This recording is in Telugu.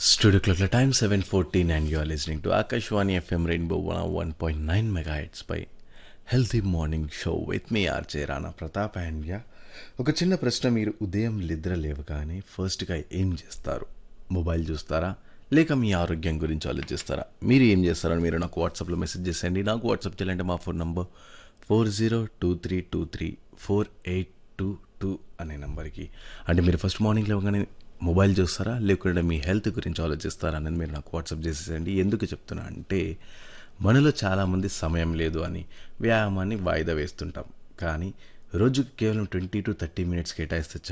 Studio Clock time 7:14 and you are listening to Akashwani FM Rainbow 101.9 megahertz by healthy morning show with మీ RJ Rana Pratap and yeah ఒక చిన్న ప్రశ్న మీరు ఉదయం నిద్ర లేవగానే ఫస్ట్గా ఏం చేస్తారు మొబైల్ చూస్తారా లేక మీ ఆరోగ్యం గురించి ఆలోచిస్తారా మీరు ఏం చేస్తారని మీరు నాకు వాట్సాప్లో మెసేజ్ చేసేయండి నాకు వాట్సాప్ చేయాలంటే మా phone number four zero two three two three four eight two two అనే నెంబర్కి అంటే మీరు ఫస్ట్ మార్నింగ్ లేవగానే మొబైల్ చూస్తారా లేకుంటే మీ హెల్త్ గురించి ఆలోచిస్తారా అనేది మీరు నాకు వాట్సాప్ చేసేసండి ఎందుకు చెప్తున్నా అంటే మనలో చాలామంది సమయం లేదు అని వ్యాయామాన్ని వాయిదా వేస్తుంటాం కానీ రోజుకి కేవలం ట్వంటీ టు థర్టీ మినిట్స్ కేటాయిస్తే